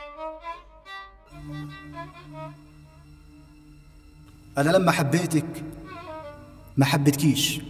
أنا لما حبيتك ما حبيتكيش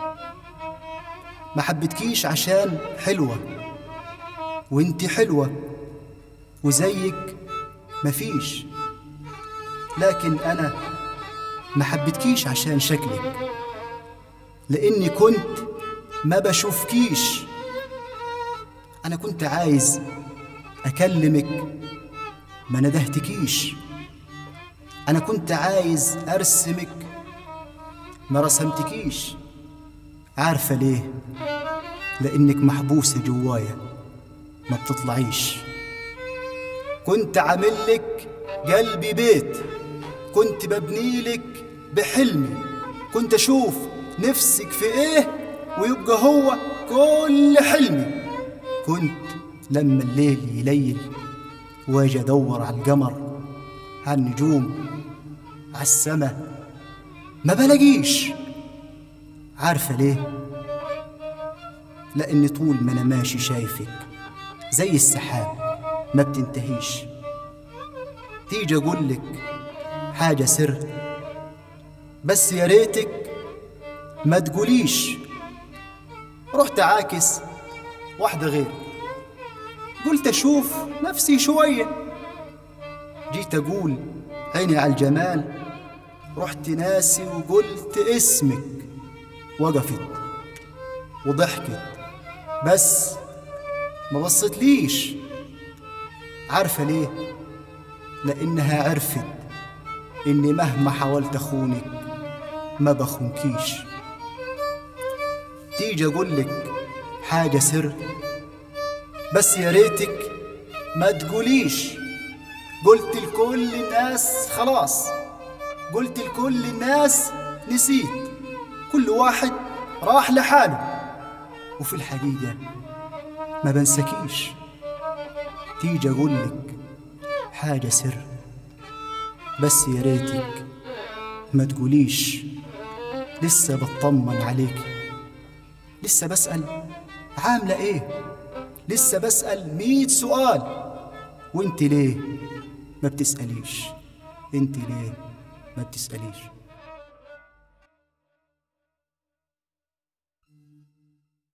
ما حبيتكيش عشان حلوة وانت حلوة وزيك مفيش لكن أنا ما حبيتكيش عشان شكلك لأني كنت ما بشوفكيش أنا كنت عايز أكلمك ما ندهتكيش أنا كنت عايز أرسمك ما رسمتكيش عارفة ليه؟ لأنك محبوسة جوايا ما بتطلعيش كنت عاملك قلبي بيت كنت ببنيلك بحلمي كنت أشوف نفسك في إيه ويبقى هو كل حلمي كنت لما الليل يليل واجي أدور على القمر على النجوم على السما ما بلاقيش عارفة ليه؟ لأني طول ما أنا ماشي شايفك زي السحاب ما بتنتهيش تيجي أقول لك حاجة سر بس يا ريتك ما تقوليش رحت عاكس واحدة غير قلت أشوف نفسي شوية جيت أقول عيني على الجمال رحت ناسي وقلت اسمك وقفت وضحكت بس ما بصتليش عارفة ليه؟ لأنها عرفت إني مهما حاولت أخونك ما بخونكيش تيجي أقول لك حاجة سر بس يا ريتك ما تقوليش قلت لكل الناس خلاص قلت لكل الناس نسيت كل واحد راح لحاله وفي الحقيقة ما بنسكيش تيجي أقول لك حاجة سر بس يا ريتك ما تقوليش لسه بطمن عليك لسه بسأل عاملة ايه لسه بسأل مية سؤال وانت ليه ما بتسأليش انت ليه ما بتسأليش